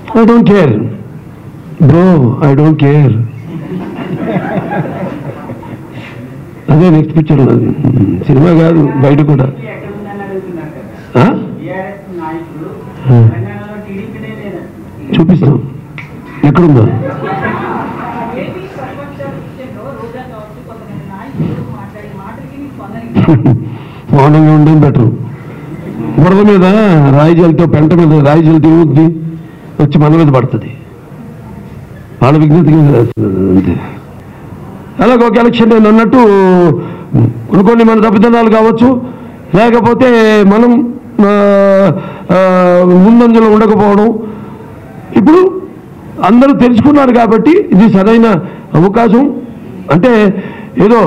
I don't care bro I don't care అదే next picture cinema కాదు బయట కూడా ఎక్కడ ఉందని అడుగుతున్నారు కదా ఆ? టీఆర్ఎస్ నాయకులు ఆ. తెలంగాణలో టీడీపీనే లేదండి చూపిస్తాం ఎక్కడుందా ఏపీ సర్పంచ్ విషయంలో రోజా కావచ్చు కొంతమంది నాయకులు మాట్లాడే మాటలకి నీకు స్పందన మౌనంగా ఉండడం బెటర్ బురద మీద రాయి జల్తో పెంట మీద రాయి జల్తో ఏమవుద్ది వచ్చి మన మీద పడుతుంది వాళ్ళ విజ్ఞతకి అంతే అలాగే ఒక ఎలక్షన్ నేను అన్నట్టు కొన్ని మన తప్పిదనాలు కావచ్చు లేకపోతే మనం ఆ, ఆ, ముందంజలో ఉండకపోవడం ఇప్పుడు అందరూ తెలుసుకున్నారు కాబట్టి ఇది సరైన అవకాశం అంటే ఏదో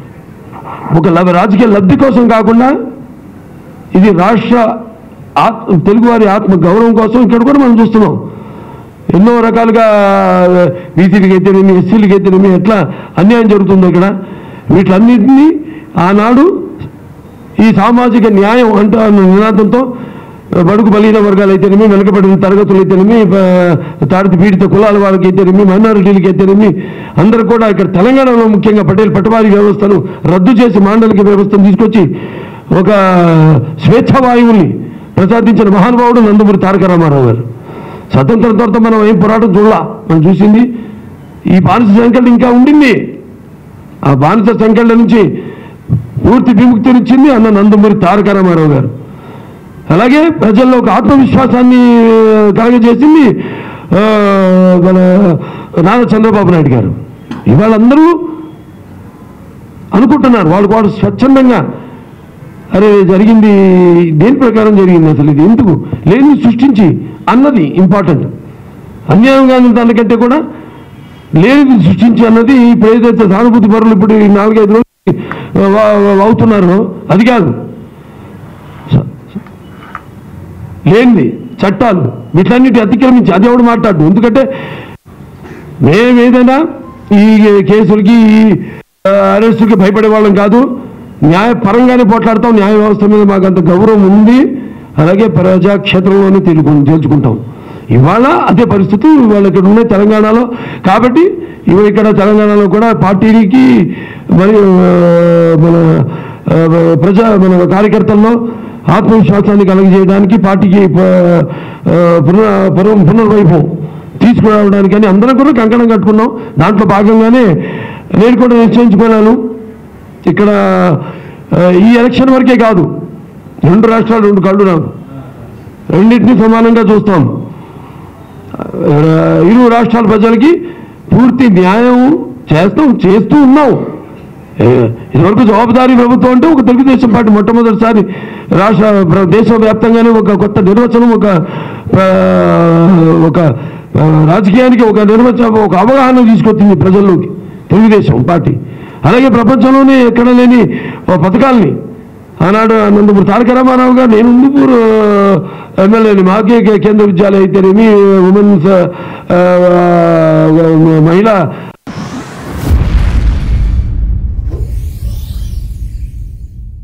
ఒక లబ రాజకీయ లబ్ధి కోసం కాకుండా ఇది రాష్ట్ర ఆత్మ తెలుగువారి ఆత్మ గౌరవం కోసం ఇక్కడ కూడా మనం చూస్తున్నాం ఎన్నో రకాలుగా బీసీలకి అయితేనేమి ఎస్సీలకి అయితేనేమి ఎట్లా అన్యాయం జరుగుతుందో ఇక్కడ వీటన్నిటినీ ఆనాడు ఈ సామాజిక న్యాయం అంటూ అన్న నినాదంతో బడుగు బలహీన వర్గాలు అయితేనేమి వెనకబడిన తరగతులు అయితేనేమి ప- తాడిత పీడిత కులాల వాళ్ళకి అయితేనేమి మైనారిటీలకి అయితేనేమి అందరూ కూడా ఇక్కడ తెలంగాణలో ముఖ్యంగా పటేల్ పటవారీ వ్యవస్థను రద్దు చేసి మాండలిక వ్యవస్థను తీసుకొచ్చి ఒక స్వేచ్ఛ వాయువుల్ని ప్రసాదించిన మహానుభావుడు నందమూరి తారక రామారావు గారు స్వతంత్రం తర్వాత మనం ఏం పోరాటం చూడాల మనం చూసింది ఈ బానిస సంఖ్యలు ఇంకా ఉండింది ఆ బానిస సంఖ్యల నుంచి పూర్తి విముక్తినిచ్చింది అన్న నందమూరి తారక రామారావు గారు అలాగే ప్రజల్లో ఒక ఆత్మవిశ్వాసాన్ని కలగజేసింది ఆ, మన నారా చంద్రబాబు నాయుడు గారు ఇవాళ అందరూ అనుకుంటున్నారు వాళ్ళు కూడా స్వచ్ఛందంగా అరే జరిగింది దేని ప్రకారం జరిగింది అసలు ఇది ఎందుకు లేని సృష్టించి అన్నది ఇంపార్టెంట్ అన్యాయం కాని దానికంటే కూడా లేనిది సృష్టించి అన్నది ఇప్పుడు ఏదైతే సానుభూతి పరులు ఇప్పుడు ఈ నాలుగైదు రోజులు వా- వా- అవుతున్నారో అది కాదు స- స- లేనిది చట్టాలు వీటన్నిటి అతిక్రమించి అది ఎవడు మాట్లాడు ఎందుకంటే మేము ఏదైనా ఈ కేసులకి ఈ ఆ, అరెస్టులకి భయపడే వాళ్ళం కాదు న్యాయపరంగానే పోట్లాడతాం న్యాయ వ్యవస్థ మీద మాకు అంత గౌరవం ఉంది అలాగే ప్రజాక్షేత్రంలోనే తెలుగు తెలుసుకుంటాం ఇవాళ అదే పరిస్థితి ఇవాళ ఇక్కడ ఉన్నాయి తెలంగాణలో కాబట్టి ఇవి ఇక్కడ తెలంగాణలో కూడా పార్టీకి మరియు ఆ, మన ఆ, ప్రజా మన కార్యకర్తల్లో ఆత్మవిశ్వాసాన్ని కలగజేయడానికి పార్టీకి ప- ఆ, పునః పునః పునర్వైభవం తీసుకురావడానికని అందరం కూడా కంకణం కట్టుకున్నాం దాంట్లో భాగంగానే నేను కూడా నిశ్చయించుకున్నాను ఇక్కడ ఆ, ఈ ఎలక్షన్ వరకే కాదు రెండు రాష్ట్రాలు రెండు కళ్ళు నాకు రెండింటినీ సమానంగా చూస్తాం ఆ, ఇరు రాష్ట్రాల ప్రజలకి పూర్తి న్యాయం చేస్తాం చేస్తూ ఉన్నాం ఏ, ఇదివరకు జవాబుదారీ ప్రభుత్వం అంటే ఒక తెలుగుదేశం పార్టీ మొట్టమొదటిసారి రాష్ట్ర ప్ర- దేశవ్యాప్తంగానే ఒక కొత్త నిర్వచనం ఒక ఆ, ఒక ఆ, రాజకీయానికి ఒక నిర్వచనం ఒక అవగాహన తీసుకొచ్చింది ప్రజల్లోకి తెలుగుదేశం పార్టీ అలాగే ప్రపంచంలోనే ఎక్కడ లేని ఓ పథకాల్ని ఆనాడు నందమూరి తారక రామారావు గారు నేను ఉందుపూరు ఎమ్మెల్యేని మాకే కే- కేంద్ర విద్యాలయం అయితేనేమి ఉమెన్స్ ఆ, మహిళా